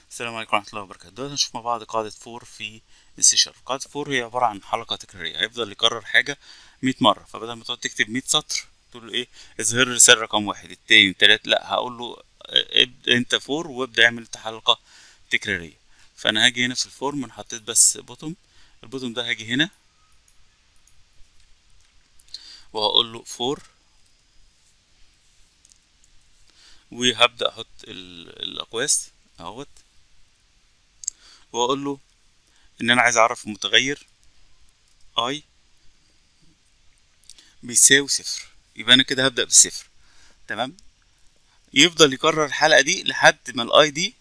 السلام عليكم ورحمة الله وبركاته دلوقتي هنشوف مع بعض قاعدة فور في السي شارب قاعدة فور هي عبارة عن حلقة تكرارية هيفضل يكرر حاجة مية مرة فبدل ما تقعد تكتب مية سطر تقول له ايه اظهر لي رسالة رقم واحد التاني التالت لا هقول له اه، ابدأ انت فور وابدأ اعمل انت حلقة تكرارية فانا هاجي هنا في الفورم انا حطيت بس بوتوم البوتوم ده هاجي هنا وهقول له فور وهبدأ احط ال- الاقواس اهوت واقول له ان انا عايز اعرف المتغير اي بيساوي صفر يبقى انا كده هبدأ بالصفر تمام يفضل يكرر الحلقة دي لحد ما الاي دي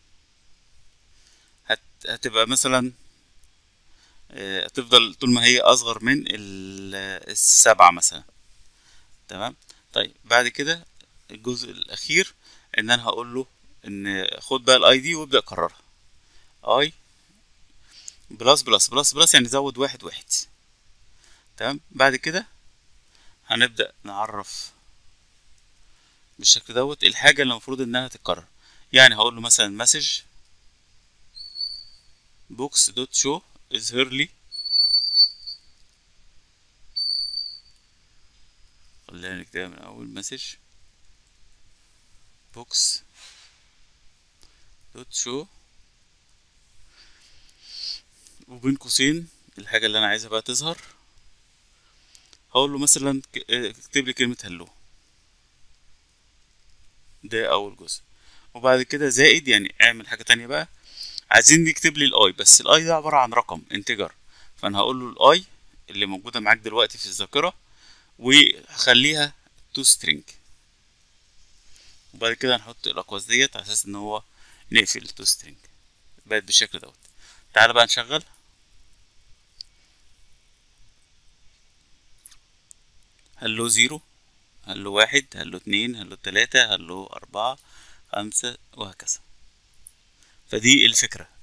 هت... هتبقى مثلا آه، هتفضل طول ما هي اصغر من ال- السبعة مثلا تمام طيب بعد كده الجزء الاخير ان انا هقول له ان خد بقى الاي دي وابدأ كررها اي بلس بلس بلس بلس يعني زود واحد واحد تمام بعد كده هنبدأ نعرف بالشكل دوت الحاجة اللي المفروض انها تتكرر يعني هقول له مثلا مسج بوكس دوت شو اظهر لي خلينا نكتبها من اول مسج بوكس دوت شو وبين قوسين الحاجة اللي أنا عايزها بقى تظهر هقول له مثلا ك- اه، اكتب لي كلمة هلو ده أول جزء وبعد كده زائد يعني اعمل حاجة تانية بقى عايزين يكتب لي الاي بس الاي ده عبارة عن رقم انتجر فأنا هقول له الاي اللي موجودة معاك دلوقتي في الذاكرة وهخليها تو سترينج وبعد كده هنحط الأقواس ديت على أساس إن هو نقفل تو سترينج بقت بالشكل دوت تعالى بقى نشغل هلو زيرو هلو واحد هلو اتنين هلو تلاتة هلو أربعة خمسة وهكذا فدي الفكرة